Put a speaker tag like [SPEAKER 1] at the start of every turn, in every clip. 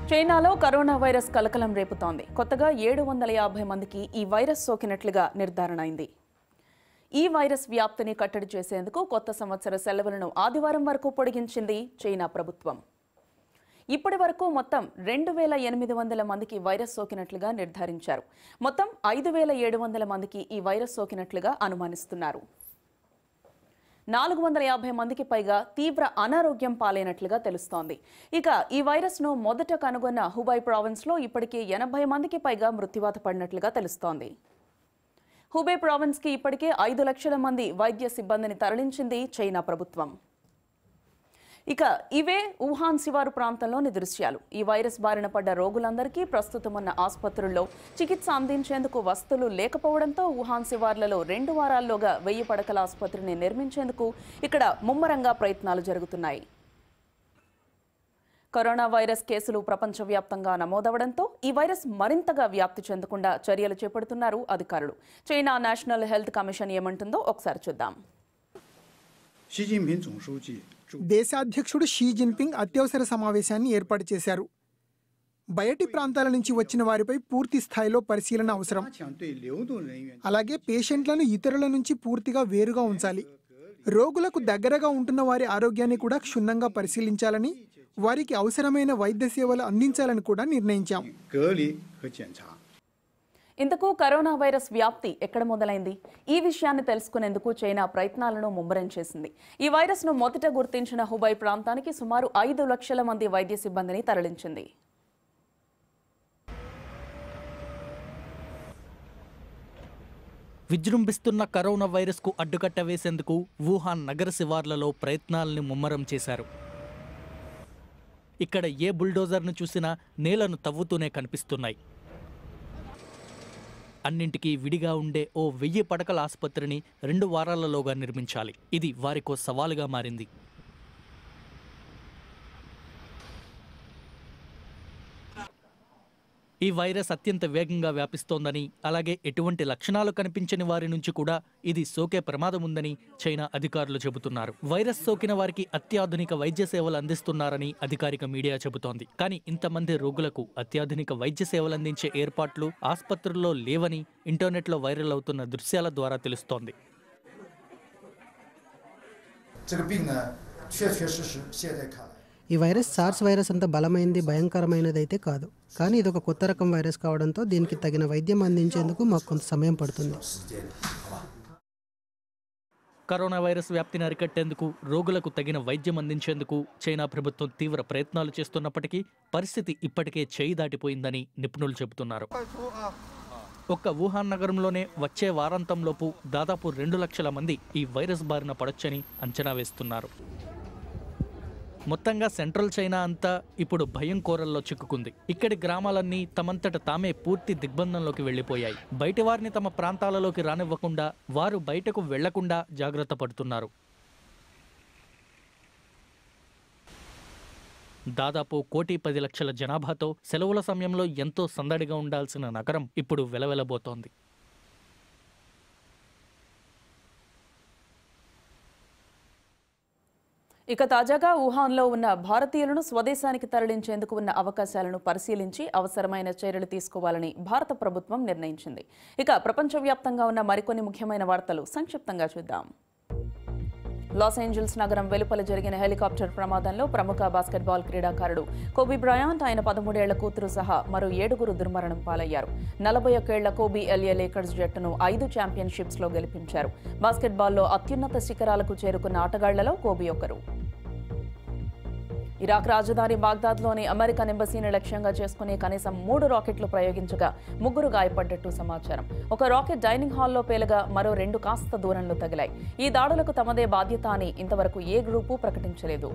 [SPEAKER 1] చైనాలో corona virus కలకలం రేపుతోంది కొత్తగా ఏడు వందల యాభై మందికి ఈ వైరస్ సోకినట్లుగా నిర్ధారణ అయింది ఈ వైరస్ వ్యాప్తిని కట్టడి చేసేందుకు కొత్త సంవత్సర సెలవులను ఆదివారం వరకు పొడిగించింది చైనా ప్రభుత్వం ఇప్పటి వరకు మొత్తం రెండు వేల ఎనిమిది వందల మందికి వైరస్ సోకినట్లుగా నిర్ధారించారు మొత్తం ఐదు వేల ఏడు వందల మందికి ఈ వైరస్ సోకినట్లుగా అనుమానిస్తున్నారు నాలుగు వందల యాభై మందికి పైగా తీవ్ర అనారోగ్యం పాలైనట్లుగా తెలుస్తోంది ఇక ఈ వైరస్ను మొదట కనుగొన్న హుబై ప్రావిన్స్లో ఇప్పటికే ఎనభై మందికి పైగా మృత్యువాత పడినట్లుగా తెలుస్తోంది హుబై ప్రావిన్స్కి ఇప్పటికే ఐదు లక్షల మంది వైద్య సిబ్బందిని తరలించింది చైనా ప్రభుత్వం ఇక ఇవే వుహాన్ శివారు ప్రాంతంలోని దృశ్యాలు ఈ వైరస్ బారిన పడ్డ రోగులందరికీ ప్రస్తుతం ఉన్న ఆసుపత్రుల్లో చికిత్స అందించేందుకు వస్తువులు లేకపోవడంతో వుహాన్ శివార్లలో రెండు వారాల్లోగా వెయ్యి పడకల ఆసుపత్రిని నిర్మించేందుకు ఇక్కడ ముమ్మరంగా ప్రయత్నాలు జరుగుతున్నాయి కరోనా వైరస్ కేసులు ప్రపంచవ్యాప్తంగా నమోదవడంతో ఈ వైరస్ మరింతగా వ్యాప్తి చెందకుండా చర్యలు చేపడుతున్నారు అధికారులు చైనా నేషనల్ హెల్త్ కమిషన్ ఏమంటుందో ఒకసారి చూద్దాం
[SPEAKER 2] 习近平总书记主
[SPEAKER 3] దేశాధ్యక్షుడు షీ జిన్పింగ్ అత్యవసర సమావేశాన్ని ఏర్పాటు చేశారు బయటి ప్రాంతాల నుంచి వచ్చిన వారిపై పూర్తి స్థాయిలో పరిశీలన అవసరం
[SPEAKER 2] 加强对流动人员
[SPEAKER 3] అలాగే పేషెంట్లను ఇతరుల నుంచి పూర్తిగా వేరుగా ఉంచాలి రోగులకు దగ్గరగా ఉంటున్న వారి ఆరోగ్యాన్ని కూడా క్షుణ్ణంగా పరిశీలించాలని వారికి అవసరమైన వైద్య సేవలు అందించాలని కూడా నిర్ణయించాం
[SPEAKER 2] 隔离和检查。
[SPEAKER 1] ఇంతకు కరోనా వైరస్ వ్యాప్తి ఎక్కడ మొదలైంది ఈ విషయాన్ని తెలుసుకునేందుకు చైనా ప్రయత్నాలను ముమ్మరం చేసింది ఈ వైరస్ను మొదట గుర్తించిన హుబై ప్రాంతానికి సుమారు ఐదు లక్షల మంది వైద్య సిబ్బందిని తరలించింది
[SPEAKER 4] విజృంభిస్తున్న కరోనా వైరస్కు అడ్డుకట్ట వేసేందుకు వుహాన్ నగర శివార్లలో ప్రయత్నాలను ముమ్మరం చేశారు ఇక్కడ ఏ బుల్డోజర్ను చూసినా నేలను తవ్వుతూనే కనిపిస్తున్నాయి అన్నింటికీ విడిగా ఉండే ఓ వెయ్యి పడకల ఆసుపత్రిని రెండు వారాలలోగా నిర్మించాలి ఇది వారికో సవాలుగా మారింది ఈ వైరస్ అత్యంత వేగంగా వ్యాపిస్తోందని అలాగే ఎటువంటి లక్షణాలు కనిపించని వారి నుంచి కూడా ఇది సోకే ప్రమాదం ఉందని చైనా అధికారులు చెబుతున్నారు వైరస్ సోకిన వారికి అత్యాధునిక వైద్య సేవలు అందిస్తున్నారని అధికారిక మీడియా చెబుతోంది కానీ ఇంతమంది రోగులకు అత్యాధునిక వైద్య సేవలు అందించే ఏర్పాట్లు ఆసుపత్రుల్లో లేవని ఇంటర్నెట్లో వైరల్ అవుతున్న దృశ్యాల ద్వారా తెలుస్తోంది
[SPEAKER 5] 这个病呢，确确实实现在看来。
[SPEAKER 6] ఈ వైరస్ సార్స్ వైరస్ అంత బలమైంది భయంకరమైనదైతే కాదు కానీ ఇది ఒక కొత్త రకం వైరస్ కావడంతో దీనికి తగిన వైద్యం అందించేందుకు మాకు కొంత సమయం పడుతుంది
[SPEAKER 5] 时间，好吧？
[SPEAKER 4] కరోనా వైరస్ వ్యాప్తిని అరికట్టేందుకు రోగులకు తగిన వైద్యం అందించేందుకు చైనా ప్రభుత్వం తీవ్ర ప్రయత్నాలు చేస్తున్నప్పటికీ పరిస్థితి ఇప్పటికే చేయి దాటిపోయిందని నిపుణులు చెబుతున్నారు ఒక్క వుహాన్ నగరంలోనే వచ్చే వారాంతంలోపు దాదాపు రెండు లక్షల మంది ఈ వైరస్ బారిన పడొచ్చని అంచనా వేస్తున్నారు మొత్తంగా సెంట్రల్ చైనా అంతా ఇప్పుడు భయం కోరల్లో చిక్కుకుంది ఇక్కడి గ్రామాలన్నీ తమంతట తామే పూర్తి దిగ్బంధంలోకి వెళ్లిపోయాయి బయటి వారిని తమ ప్రాంతాలలోకి రానివ్వకుండా వారు బయటకు వెళ్లకుండా జాగ్రత్త పడుతున్నారు దాదాపు కోటి పది లక్షల జనాభాతో సెలవుల సమయంలో ఎంతో సందడిగా ఉండాల్సిన నగరం ఇప్పుడు వెలవెలబోతోంది
[SPEAKER 1] ఇక తాజాగా వుహాన్లో ఉన్న భారతీయులను స్వదేశానికి తరలించేందుకు ఉన్న అవకాశాలను పరిశీలించి అవసరమైన చర్యలు తీసుకోవాలని భారత ప్రభుత్వం నిర్ణయించింది ఇక ప్రపంచవ్యాప్తంగా ఉన్న మరికొన్ని ముఖ్యమైన వార్తలు సంక్షిప్తంగా చూద్దాం లాస్ ఏంజల్స్ నగరం వెలుపల జరిగిన హెలికాప్టర్ ప్రమాదంలో ప్రముఖ బాస్కెట్బాల్ క్రీడాకారుడు కోబీ బ్రయాంట్ ఆయన పదమూడేళ్ల కూతురు సహా మరో ఏడుగురు దుర్మరణం పాలయ్యారు నలభై ఒక్కేళ్ల కోబీ ఎల్ఏ లేకర్స్ జట్టును ఐదు ఛాంపియన్షిప్స్లో గెలిపించారు బాస్కెట్బాల్లో అత్యున్నత శిఖరాలకు చేరుకున్న ఆటగాళ్లలో కోబీ ఒకరు ఇరాక్ రాజధాని బాగ్దాద్లోని అమెరికన్ ఎంబసీని లక్ష్యంగా చేసుకుని కనీసం మూడు రాకెట్లు ప్రయోగించగా ముగ్గురు గాయపడ్డట్టు సమాచారం ఒక రాకెట్ డైనింగ్ హాల్లో పేలగా మరో రెండు కాస్త దూరంలో తగిలాయి ఈ దాడులకు తమదే బాధ్యత అని ఇంతవరకు ఏ గ్రూపు ప్రకటించలేదు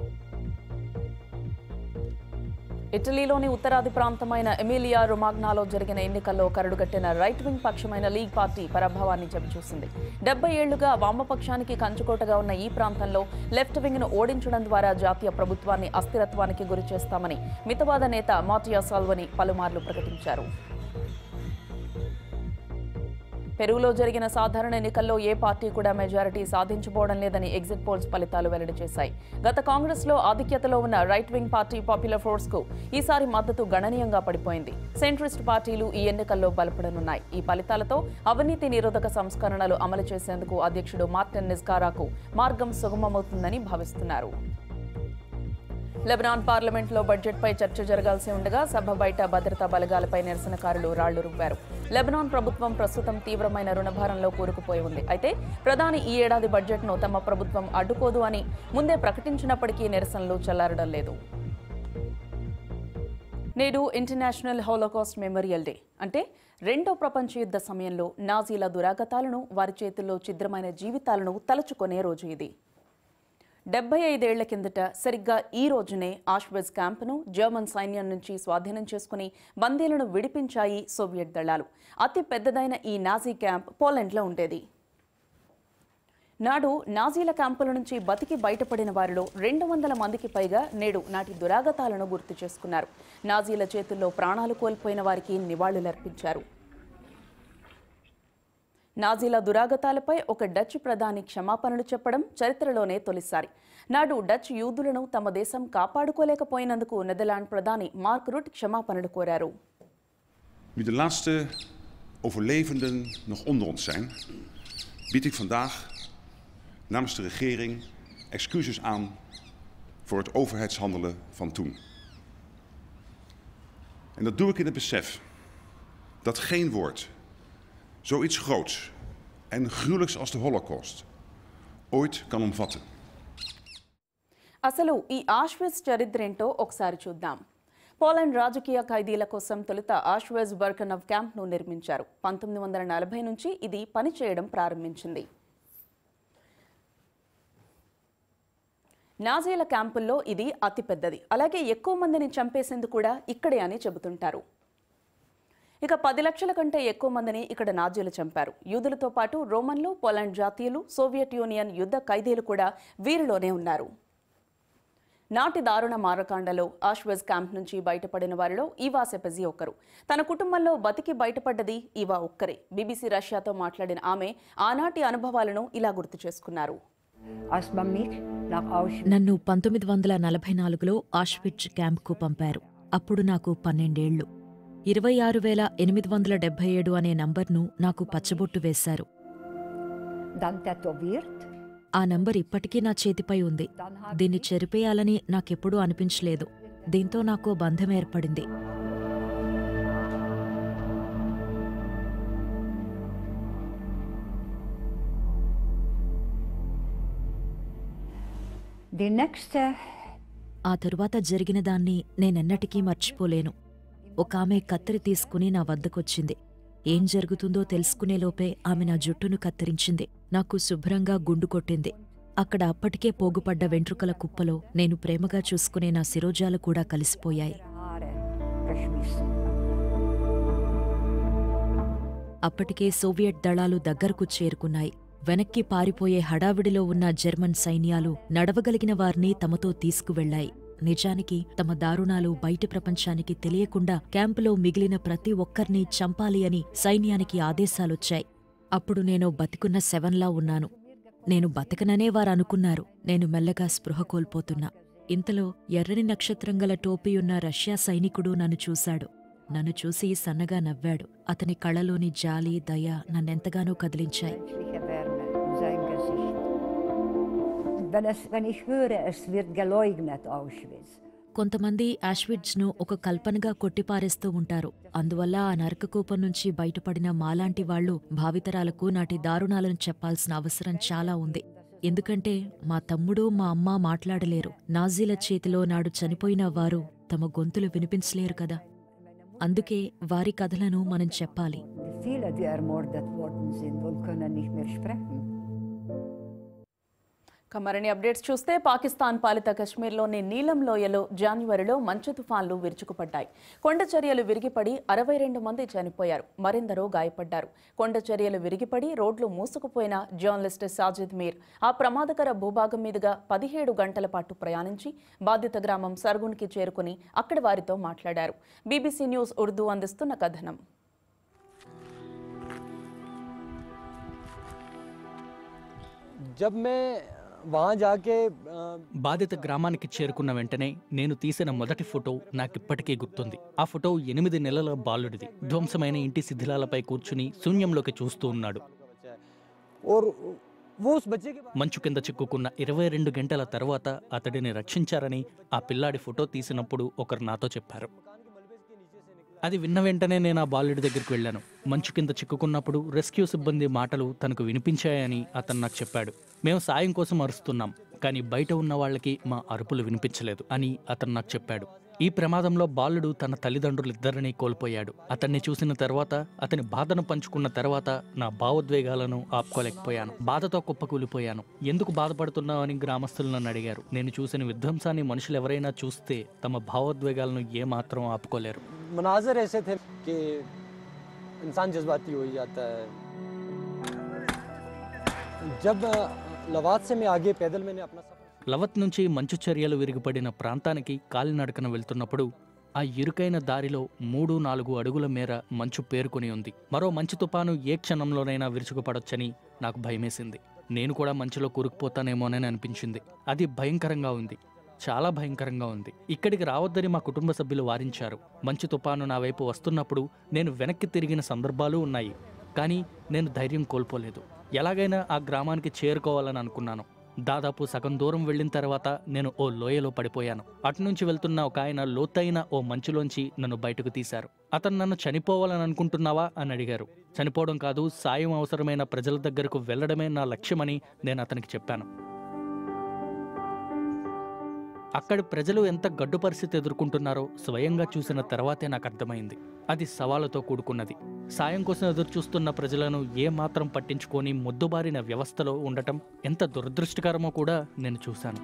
[SPEAKER 1] ఇటలీలోని ఉత్తరాది ప్రాంతమైన ఎమిలియా రొమాగ్నాలో జరిగిన ఎన్నికల్లో కరడుగట్టిన రైట్ వింగ్ పక్షమైన లీగ్ పార్టీ పరాభవాన్ని చవిచూసింది డెబ్బై ఏళ్లుగా వామపక్షానికి కంచుకోటగా ఉన్న ఈ ప్రాంతంలో లెఫ్ట్ వింగ్ ను ఓడించడం ద్వారా జాతీయ ప్రభుత్వాన్ని అస్థిరత్వానికి గురి చేస్తామని మితవాద నేత మాటియా సాల్వని పలుమార్లు ప్రకటించారు పెరుగులో జరిగిన సాధారణ ఎన్నికల్లో ఏ పార్టీ కూడా మెజారిటీ సాధించబోవడం లేదని ఎగ్జిట్ పోల్స్ ఫలితాలు వెల్లడి చేశాయి గత కాంగ్రెస్లో ఆధిక్యతలో ఉన్న right wing party popular force కు ఈసారి మద్దతు గణనీయంగా పడిపోయింది సెంట్రిస్ట్ పార్టీలు ఈ ఎన్నికల్లో బలపడనున్నాయి ఈ ఫలితాలతో అవినీతి నిరోధక సంస్కరణలు అమలు చేసేందుకు అధ్యక్షుడు మార్టిన్ నిస్కారాకు మార్గం సుగమమవుతుందని భావిస్తున్నారు లెబనాన్ పార్లమెంట్లో బడ్జెట్పై చర్చ జరగాల్సి ఉండగా సభ బయట భద్రతా బలగాలపై నిరసనకారులు రాళ్లు రువ్వారు లెబనాన్ ప్రభుత్వం ప్రస్తుతం తీవ్రమైన రుణభారంలో కూరుకుపోయి ఉంది అయితే ప్రధాని ఈ ఏడాది బడ్జెట్ను తమ ప్రభుత్వం అడ్డుకోదు అని ముందే ప్రకటించినప్పటికీ నిరసనలు చల్లారడం లేదు నేడు ఇంటర్నేషనల్ హోలోకాస్ట్ మెమోరియల్ డే అంటే రెండో ప్రపంచ యుద్ధ సమయంలో నాజీల దురాగతాలను వారి చేతుల్లో ఛిద్రమైన జీవితాలను తలుచుకునే రోజు ఇది డెబ్బై ఐదేళ్ల కిందట సరిగ్గా ఈ రోజునే ఆష్వెజ్ క్యాంపును జర్మన్ సైన్యం నుంచి స్వాధీనం చేసుకుని బందీలను విడిపించాయి సోవియట్ దళాలు అతి పెద్దదైన ఈ నాజీ క్యాంప్ పోలాండ్లో ఉండేది నాడు నాజీల క్యాంపుల నుంచి బతికి బయటపడిన వారిలో రెండు వందల మందికి పైగా నేడు నాటి దురాగతాలను గుర్తు చేసుకున్నారు నాజీల చేతుల్లో ప్రాణాలు కోల్పోయిన వారికి నివాళులర్పించారు నాజీల దురాగతాలపై ఒక డచ్ ప్రధాని క్షమాపణలు చెప్పడం చరిత్రలోనే తొలిసారి నాడు డచ్ యూదులను తమ దేశం కాపాడుకోలేకపోయినందుకు నెదర్లాండ్ ప్రధాని మార్క్ రూట్ క్షమాపణలు కోరారు
[SPEAKER 7] Nu de laatste overlevenden nog onder ons zijn, bied ik vandaag namens de regering excuses aan voor het overheidshandelen van toen. En dat doe ik in het besef dat geen woord zoiets groots en gruwelijks als de Holocaust ooit kan omvatten.
[SPEAKER 1] అసలు ఈ ఆష్వెజ్ చరిత్ర ఏంటో ఒకసారి చూద్దాం Poland రాజకీయ ఖైదీల కోసం తొలుత ఆష్వెజ్ బర్కనవ్ క్యాంప్ను నిర్మించారు పంతొమ్మిది వందల నలభై నుంచి ఇది పనిచేయడం ప్రారంభించింది నాజీల క్యాంపుల్లో ఇది అతిపెద్దది అలాగే ఎక్కువ మందిని చంపేసేందుకు కూడా ఇక్కడే అని చెబుతుంటారు ఇక పది లక్షల కంటే ఎక్కువ మందిని ఇక్కడ నాజీలు చంపారు యూదులతో పాటు రోమన్లు పోలాండ్ జాతీయులు సోవియట్ యూనియన్ యుద్ధ ఖైదీలు కూడా వీరిలోనే ఉన్నారు నాటి దారుణ మారకాండలో ఆష్వెజ్ క్యాంప్ నుంచి బయటపడిన వారిలో ఈవా సెపెజీ ఒకరు తన కుటుంబంలో బతికి బయటపడ్డది ఈవా ఒక్కరే బీబీసీ రష్యాతో మాట్లాడిన ఆమె ఆనాటి అనుభవాలను ఇలా గుర్తు చేసుకున్నారు
[SPEAKER 8] Als man mich nach Auschwitz
[SPEAKER 9] నన్ను పంతొమ్మిది వందల నలభై నాలుగులో ఆష్విట్జ్ క్యాంప్కు పంపారు అప్పుడు నాకు పన్నెండేళ్లు ఇరవై ఆరు వేల ఎనిమిది వందల డెబ్బై ఏడు అనే నంబర్ను నాకు పచ్చబొట్టు వేశారు
[SPEAKER 8] dann tätowiert,
[SPEAKER 9] ఆ నంబర్ ఇప్పటికీ నా చేతిపై ఉంది దీన్ని చెరిపేయాలని నాకెప్పుడూ అనిపించలేదు దీంతో నాకు బంధం ఏర్పడింది
[SPEAKER 8] die nächste
[SPEAKER 9] ఆ తరువాత జరిగిన దాన్ని నేనెన్నటికీ మర్చిపోలేను ఒక ఆమె కత్తెర తీసుకుని నా వద్దకొచ్చింది ఏం జరుగుతుందో తెలుసుకునేలోపే ఆమె నా జుట్టును కత్తిరించింది నాకు శుభ్రంగా గుండు కొట్టింది అక్కడ అప్పటికే పోగుపడ్డ వెంట్రుకల కుప్పలో నేను ప్రేమగా చూసుకునే నా శిరోజాలు కూడా కలిసిపోయాయి
[SPEAKER 8] Haare geschmissen.
[SPEAKER 9] అప్పటికే సోవియట్ దళాలు దగ్గరకు చేరుకున్నాయి వెనక్కి పారిపోయే హడావిడిలో ఉన్న జర్మన్ సైన్యాలు నడవగలిగిన వారిని తమతో తీసుకువెళ్లాయి నిజానికి తమ దారుణాలు బయటి ప్రపంచానికి తెలియకుండా క్యాంపులో మిగిలిన ప్రతి ఒక్కర్నీ చంపాలి అని సైన్యానికి ఆదేశాలొచ్చాయి అప్పుడు నేను బతికున్న శవంలా ఉన్నాను నేను బతకననే వారనుకున్నారు నేను మెల్లగా స్పృహ కోల్పోతున్నా ఇంతలో ఎర్రని నక్షత్రం గల టోపీయున్న రష్యా సైనికుడు నన్ను చూశాడు నన్ను చూసి సన్నగా నవ్వాడు అతని కళ్ళలోని జాలి దయ నన్నెంతగానో కదిలించాయి
[SPEAKER 8] Menschliche Wärme in sein Gesicht. Wenn, es, wenn ich höre, es wird geleugnet, Auschwitz,
[SPEAKER 9] కొంతమంది ఆష్విడ్జ్ను ఒక కల్పనగా కొట్టిపారేస్తూ ఉంటారు అందువల్ల ఆ నరకకూపం నుంచి బయటపడిన మాలాంటి వాళ్లు భావితరాలకు నాటి దారుణాలను చెప్పాల్సిన అవసరం చాలా ఉంది ఎందుకంటే మా తమ్ముడు మా అమ్మ మాట్లాడలేరు నాజీల చేతిలో నాడు చనిపోయిన వారు తమ గొంతులు వినిపించలేరు కదా అందుకే వారి కథలను మనం చెప్పాలి
[SPEAKER 8] die viele, die ermordet worden sind und können nicht mehr sprechen.
[SPEAKER 1] ఇక మరిన్ని అప్డేట్స్ చూస్తే పాకిస్తాన్ పాలిత కశ్మీర్లోని నీలం లోయలో జాన్యువరిలో మంచు తుఫాన్లు విరుచుకుపడ్డాయి కొండ చర్యలు విరిగిపడి అరవై రెండు మంది చనిపోయారు మరెందరో గాయపడ్డారు కొండ చర్యలు విరిగిపడి రోడ్లు మూసుకుపోయిన జర్నలిస్ట్ సాజిద్ మీర్ ఆ ప్రమాదకర భూభాగం మీదుగా పదిహేడు గంటల పాటు ప్రయాణించి బాధిత గ్రామం సర్గున్కి చేరుకుని అక్కడి వారితో మాట్లాడారు బీబీసీ న్యూస్ ఉర్దూ అందిస్తున్న కథనం
[SPEAKER 10] जब मैं वहाँ जाके अ,
[SPEAKER 4] బాధిత గ్రామానికి చేరుకున్న వెంటనే నేను తీసిన మొదటి ఫోటో నాకిప్పటికీ గుర్తుంది ఆ ఫోటో ఎనిమిది నెలల బాలుడిది ధ్వంసమైన ఇంటి శిథిలాలపై కూర్చుని శూన్యంలోకి చూస్తూ ఉన్నాడు
[SPEAKER 10] और वो उस बच्चे के
[SPEAKER 4] మంచు కింద చిక్కుకున్న ఇరవై రెండు గంటల తర్వాత అతడిని రక్షించారని ఆ పిల్లాడి ఫోటో తీసినప్పుడు ఒకరు నాతో చెప్పారు అది విన్న వెంటనే నేను ఆ బాలుడి దగ్గరికి వెళ్ళాను మంచు కింద చిక్కుకున్నప్పుడు రెస్క్యూ సిబ్బంది మాటలు తనకు వినిపించాయని అతను నాకు చెప్పాడు మేము సాయం కోసం అరుస్తున్నాం కానీ బయట ఉన్న వాళ్ళకి మా అరుపులు వినిపించలేదు అని అతను నాకు చెప్పాడు ఈ ప్రమాదంలో బాలుడు తన తల్లిదండ్రులిద్దరినీ కోల్పోయాడు అతన్ని చూసిన తర్వాత అతని బాధను పంచుకున్న తర్వాత నా భావోద్వేగాలను ఆపుకోలేకపోయాను బాధతో కుప్పకూలిపోయాను ఎందుకు బాధపడుతున్నావు అని గ్రామస్తులు నన్ను అడిగారు నేను చూసిన విధ్వంసాన్ని మనుషులు ఎవరైనా చూస్తే తమ భావోద్వేగాలను ఏమాత్రం ఆపుకోలేరు
[SPEAKER 10] मनाजर ऐसे थे कि इंसान जज्बाती हो ही जाता है जब अ, लवाद से मैं आगे पैदल मैंने अपना सफर
[SPEAKER 4] లవత్ నుంచి మంచు చర్యలు విరిగిపడిన ప్రాంతానికి కాలినడకన వెళ్తున్నప్పుడు ఆ ఇరుకైన దారిలో మూడు నాలుగు అడుగుల మేర మంచు పేరుకొని ఉంది మరో మంచు తుపాను ఏ క్షణంలోనైనా విరుచుకుపడొచ్చని నాకు భయమేసింది నేను కూడా మంచులో కూరుకుపోతానేమోనని అనిపించింది అది భయంకరంగా ఉంది చాలా భయంకరంగా ఉంది ఇక్కడికి రావద్దని మా కుటుంబ సభ్యులు వారించారు మంచు తుపాను నా వైపు వస్తున్నప్పుడు నేను వెనక్కి తిరిగిన సందర్భాలు ఉన్నాయి కానీ నేను ధైర్యం కోల్పోలేదు ఎలాగైనా ఆ గ్రామానికి చేరుకోవాలని అనుకున్నాను దాదాపు సగం దూరం వెళ్ళిన తర్వాత నేను ఓ లోయలో పడిపోయాను అటునుంచి వెళ్తున్న ఒక ఆయన లోతైన ఓ మంచులోంచి నన్ను బయటకు తీశారు అతను నన్ను చనిపోవాలని అనుకుంటున్నావా అని అడిగారు చనిపోవడం కాదు సాయం అవసరమైన ప్రజల దగ్గరకు వెళ్ళడమే నా లక్ష్యమని నేను అతనికి చెప్పాను అక్కడి ప్రజలు ఎంత గడ్డు పరిస్థితి ఎదుర్కొంటున్నారో స్వయంగా చూసిన తర్వాతే నాకు అర్థమైంది అది సవాలుతో కూడుకున్నది సాయం కోసం ఎదురు చూస్తున్న ప్రజలను ఏ మాత్రం పట్టించుకొని ముద్దుబారిన వ్యవస్థలో ఉండటం ఎంత దురదృష్టకరమో కూడా నేను చూశాను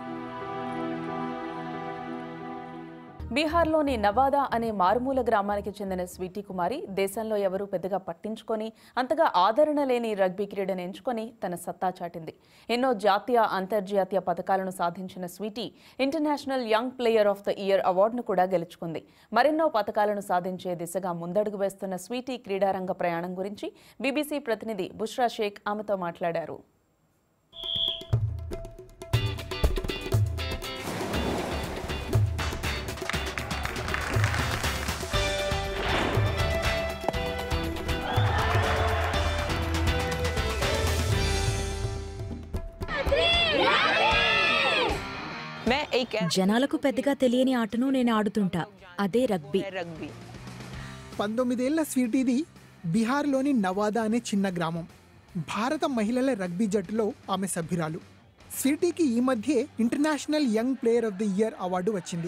[SPEAKER 1] బీహార్లోని నవాదా అనే మారుమూల గ్రామానికి చెందిన స్వీటీ కుమారి దేశంలో ఎవరూ పెద్దగా పట్టించుకొని అంతగా ఆదరణ లేని రగ్బీ క్రీడను ఎంచుకొని తన సత్తా చాటింది ఎన్నో జాతీయ అంతర్జాతీయ పథకాలను సాధించిన Sweety international young player of the year అవార్డును కూడా గెలుచుకుంది మరెన్నో పథకాలను సాధించే దిశగా ముందడుగు వేస్తున్న స్వీటీ క్రీడారంగ ప్రయాణం గురించి బీబీసీ ప్రతినిధి బుష్రా షేక్ ఆమెతో మాట్లాడారు
[SPEAKER 9] జనాలకు పెద్దగా తెలియని ఆటను నేను ఆడుతుంటా అదే రగ్బీ
[SPEAKER 3] పంతొమ్మిదేళ్ల స్వీటీది బీహార్లోని నవాదా అనే చిన్న గ్రామం భారత మహిళల రగ్బీ జట్టులో ఆమె సభ్యురాలు స్వీటీకి ఈ మధ్యే international young player of the year award వచ్చింది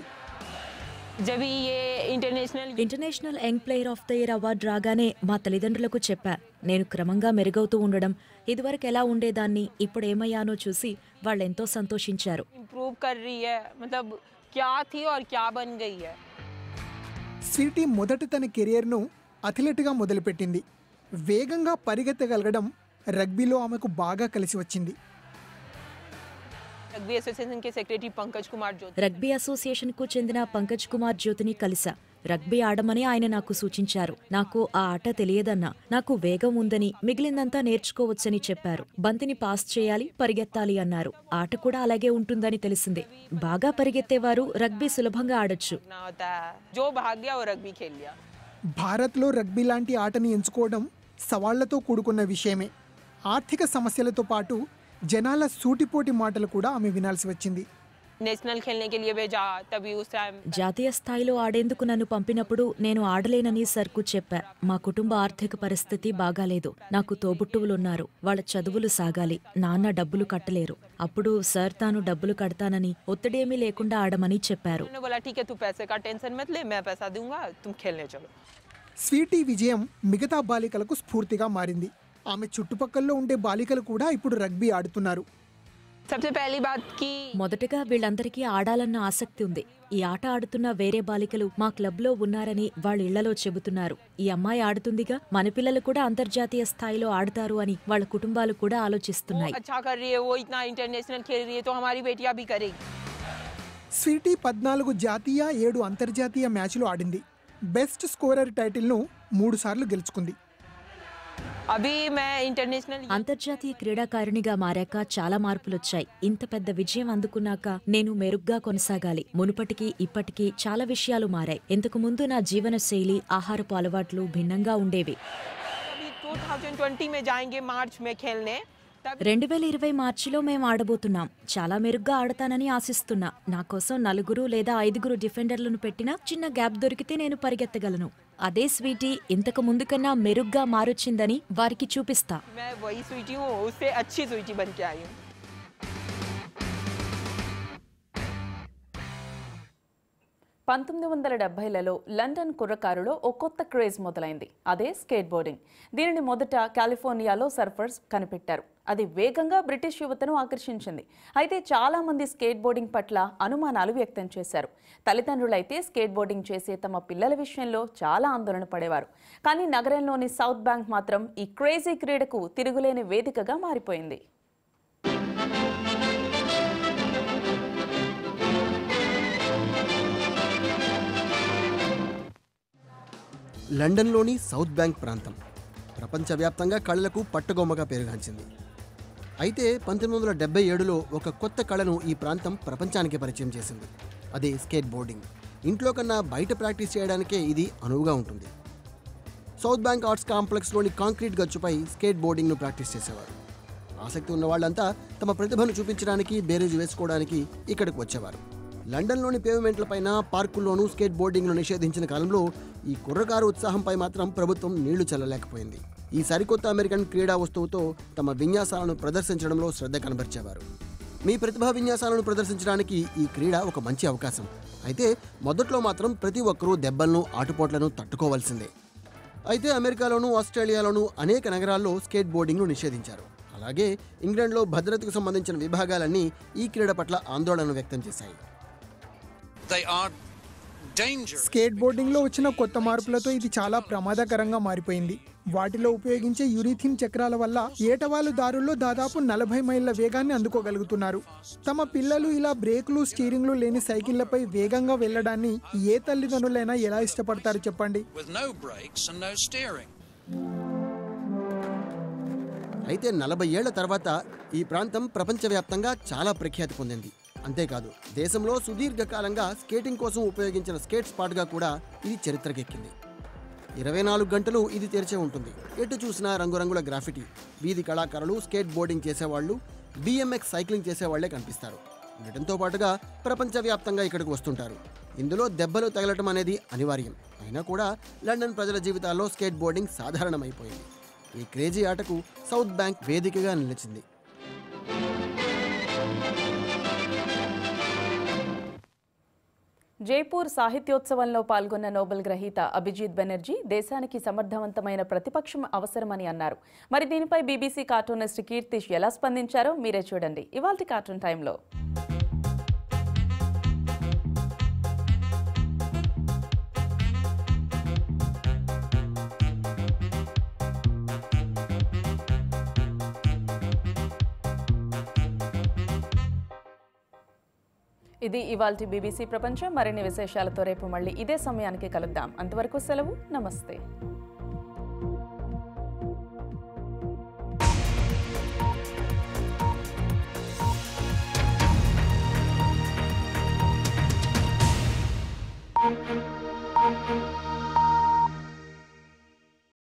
[SPEAKER 9] international young player of the year award రాగానే మా తల్లిదండ్రులకు చెప్పా నేను క్రమంగా మెరుగవుతూ ఉండడం ఇదివరకు ఎలా ఉండేదాన్ని ఇప్పుడు ఏమయ్యానో చూసి వాళ్ళెంతో సంతోషించారు
[SPEAKER 11] इम्प्रूव कर रही है मतलब क्या थी और क्या बन गई है
[SPEAKER 3] స్వీటీ మొదట తన కెరియర్ను అథ్లెట్గా మొదలుపెట్టింది వేగంగా పరిగెత్తగలగడం రగ్బీలో ఆమెకు బాగా కలిసి వచ్చింది
[SPEAKER 11] रग्बी एसोसिएशन के secretary Pankaj Kumar Jyoti
[SPEAKER 9] rugby association కు చెందిన పంకజ్ కుమార్ జ్యోతిని కలిసా రగ్బీ ఆడమని ఆయన నాకు సూచించారు నాకు ఆ ఆట తెలియదన్నా నాకు వేగం ఉందని మిగిలిందంతా నేర్చుకోవచ్చని చెప్పారు బంతిని పాస్ చేయాలి పరిగెత్తాలి అన్నారు ఆట కూడా అలాగే ఉంటుందని తెలిసిందే బాగా పరిగెత్తేవారు రగ్బీ సులభంగా ఆడొచ్చు
[SPEAKER 11] ना होता है जो भाग गया वो रग्बी खेल लिया
[SPEAKER 3] భారత్లో రగ్బీ లాంటి ఆటని ఎంచుకోవడం సవాళ్లతో కూడుకున్న విషయమే ఆర్థిక సమస్యలతో పాటు జనాల సూటిపోటి మాటలు కూడా ఆమె వినాల్సి వచ్చింది
[SPEAKER 11] नेशनल खेलने के लिए भेजा तभी उस टाइम
[SPEAKER 9] జాతీయ స్థాయిలో ఆడేందుకు నన్ను పంపినప్పుడు నేను ఆడలేనని సర్కు చెప్పా మా కుటుంబ ఆర్థిక పరిస్థితి బాగాలేదు నాకు తోబుట్టువులున్నారు వాళ్ళ చదువులు సాగాలి నాన్న డబ్బులు కట్టలేరు అప్పుడు సార్ తాను డబ్బులు కడతానని ఒత్తిడేమీ లేకుండా ఆడమని చెప్పారు
[SPEAKER 11] उन्होंने बोला ठीक है तू पैसे का टेंशन मत ले मैं पैसा दूंगा तुम खेलने चलो
[SPEAKER 3] స్వీటీ విజయం మిగతా బాలికలకు స్ఫూర్తిగా మారింది ఆమె చుట్టుపక్కల్లో ఉండే బాలికలు కూడా ఇప్పుడు రగ్బీ ఆడుతున్నారు
[SPEAKER 11] सबसे पहली बात की
[SPEAKER 9] మొదటగా వీళ్ళందరికీ ఆడాలన్న ఆసక్తి ఉంది ఈ ఆట ఆడుతున్న వేరే బాలికలు మా క్లబ్లో ఉన్నారని వాళ్ళ ఇళ్లలో చెబుతున్నారు ఈ అమ్మాయి ఆడుతుందిగా మన పిల్లలు కూడా అంతర్జాతీయ స్థాయిలో ఆడతారు అని వాళ్ళ కుటుంబాలు కూడా ఆలోచిస్తున్నాయి
[SPEAKER 11] अच्छा कर रही है वो इतना इंटरनेशनल खेल रही है तो हमारी बेटियां भी करेगी
[SPEAKER 3] స్వీటీ పద్నాలుగు జాతీయ ఏడు అంతర్జాతీయ మ్యాచ్లు ఆడింది బెస్ట్ స్కోరర్ టైటిల్ను మూడుసార్లు గెలుచుకుంది
[SPEAKER 11] अभी मैं इंटरनेशनल
[SPEAKER 9] అంతర్జాతీయ క్రీడాకారిణిగా మారాక చాలా మార్పులొచ్చాయి ఇంత పెద్ద విజయం అందుకున్నాక నేను మెరుగ్గా కొనసాగాలి మునుపటికి ఇప్పటికీ చాలా విషయాలు మారాయి ఇంతకు ముందు నా జీవన శైలి ఆహారపు అలవాట్లు భిన్నంగా ఉండేవి
[SPEAKER 11] अभी 2020 में जाएंगे मार्च में खेलने तब
[SPEAKER 9] రెండు వేల ఇరవై మార్చిలో మేము ఆడబోతున్నాం చాలా మెరుగ్గా ఆడతానని ఆశిస్తున్నా నా కోసం నలుగురు లేదా ఐదుగురు డిఫెండర్లను పెట్టినా చిన్న గ్యాప్ దొరికితే నేను పరిగెత్తగలను అదే స్వీటీ ఇంతకు ముందు కన్నా మెరుగ్గా మారొచ్చిందని వారికి చూపిస్తా
[SPEAKER 11] मैं वही स्वीटी हूँ उससे अच्छी स्वीटी बन के आई हूँ
[SPEAKER 1] పంతొమ్మిది వందల డెబ్బైలలో లండన్ కుర్రకారులో ఓ కొత్త క్రేజ్ మొదలైంది అదే స్కేట్ బోర్డింగ్ దీనిని మొదట కాలిఫోర్నియాలో సర్ఫర్స్ కనిపెట్టారు అది వేగంగా బ్రిటిష్ యువతను ఆకర్షించింది అయితే చాలా మంది స్కేట్ బోర్డింగ్ పట్ల అనుమానాలు వ్యక్తం చేశారు తల్లిదండ్రులైతే స్కేట్ బోర్డింగ్ చేసే తమ పిల్లల విషయంలో చాలా ఆందోళన పడేవారు కానీ నగరంలోని సౌత్ బ్యాంక్ మాత్రం ఈ క్రేజీ క్రీడకు తిరుగులేని వేదికగా మారిపోయింది
[SPEAKER 12] లండన్లోని సౌత్ బ్యాంక్ ప్రాంతం ప్రపంచవ్యాప్తంగా కళలకు పట్టుగొమ్మగా పేరుగాంచింది అయితే పంతొమ్మిది వందల డెబ్బై ఏడులో ఒక కొత్త కళను ఈ ప్రాంతం ప్రపంచానికి పరిచయం చేసింది అదే స్కేట్ బోర్డింగ్ ఇంట్లో కన్నా బయట ప్రాక్టీస్ చేయడానికే ఇది అనువుగా ఉంటుంది సౌత్ బ్యాంక్ ఆర్ట్స్ కాంప్లెక్స్లోని కాంక్రీట్ గచ్చుపై స్కేట్ బోర్డింగ్ను ప్రాక్టీస్ చేసేవారు ఆసక్తి ఉన్న వాళ్ళంతా తమ ప్రతిభను చూపించడానికి బేరేజ్ వేసుకోవడానికి ఇక్కడికి వచ్చేవారు లండన్లోని పేవ్మెంట్లపైన పార్కుల్లోనూ స్కేట్ బోర్డింగ్ను నిషేధించిన కాలంలో ఈ కుర్రకారు ఉత్సాహంపై మాత్రం ప్రభుత్వం నీళ్లు చల్లలేకపోయింది ఈ సరికొత్త అమెరికన్ క్రీడా వస్తువుతో తమ విన్యాసాలను ప్రదర్శించడంలో శ్రద్ధ కనబరిచేవారు మీ ప్రతిభా విన్యాసాలను ప్రదర్శించడానికి ఈ క్రీడ ఒక మంచి అవకాశం అయితే మొదట్లో మాత్రం ప్రతి ఒక్కరూ దెబ్బలను ఆటుపోట్లను తట్టుకోవాల్సిందే అయితే అమెరికాలోనూ ఆస్ట్రేలియాలోనూ అనేక నగరాల్లో స్కేట్ బోర్డింగ్ను నిషేధించారు అలాగే ఇంగ్లాండ్లో భద్రతకు సంబంధించిన విభాగాలన్నీ ఈ క్రీడ పట్ల ఆందోళన వ్యక్తం చేశాయి
[SPEAKER 3] స్కేట్ బోర్డింగ్లో వచ్చిన కొత్త మార్పులతో ఇది చాలా ప్రమాదకరంగా మారిపోయింది వాటిలో ఉపయోగించే యురీథిన్ చక్రాల వల్ల ఏటవాలు దారుల్లో దాదాపు నలభై మైళ్ళ వేగాన్ని అందుకోగలుగుతున్నారు తమ పిల్లలు ఇలా బ్రేకులు స్టీరింగ్లు లేని సైకిళ్లపై వేగంగా వెళ్ళడాన్ని ఏ తల్లిదండ్రులైనా ఎలా ఇష్టపడతారు చెప్పండి
[SPEAKER 13] with no brakes and no steering.
[SPEAKER 12] అయితే నలభై ఏళ్ల తర్వాత ఈ ప్రాంతం ప్రపంచవ్యాప్తంగా చాలా ప్రఖ్యాతి పొందింది అంతేకాదు దేశంలో సుదీర్ఘకాలంగా స్కేటింగ్ కోసం ఉపయోగించిన స్కేట్ స్పాట్గా కూడా ఇది చరిత్రకెక్కింది ఇరవై నాలుగు గంటలు ఇది తెరిచే ఉంటుంది ఎటు చూసినా రంగురంగుల గ్రాఫిటీ వీధి కళాకారులు స్కేట్ బోర్డింగ్ చేసేవాళ్ళు బిఎంఎక్స్ సైక్లింగ్ చేసేవాళ్లే కనిపిస్తారు బ్రిటన్తో పాటుగా ప్రపంచవ్యాప్తంగా ఇక్కడికి వస్తుంటారు ఇందులో దెబ్బలు తగలటం అనేది అనివార్యం అయినా కూడా లండన్ ప్రజల జీవితాల్లో స్కేట్ బోర్డింగ్ సాధారణమైపోయింది ఈ క్రేజీ ఆటకు సౌత్ బ్యాంక్ వేదికగా నిలిచింది
[SPEAKER 1] జైపూర్ సాహిత్యోత్సవంలో పాల్గొన్న నోబెల్ గ్రహీత అభిజిత్ బెనర్జీ దేశానికి సమర్థవంతమైన ప్రతిపక్షం అవసరమని అన్నారు మరి దీనిపై బీబీసీ కార్టూనిస్ట్ కీర్తిష్ ఎలా స్పందించారో మీరే చూడండి ఇవాల్టి కార్టూన్ టైంలో ఇది ఇవాల్టి బీబీసీ ప్రపంచం మరిన్ని విశేషాలతో రేపు మళ్ళీ ఇదే సమయానికి కలుద్దాం అంతవరకు సెలవు నమస్తే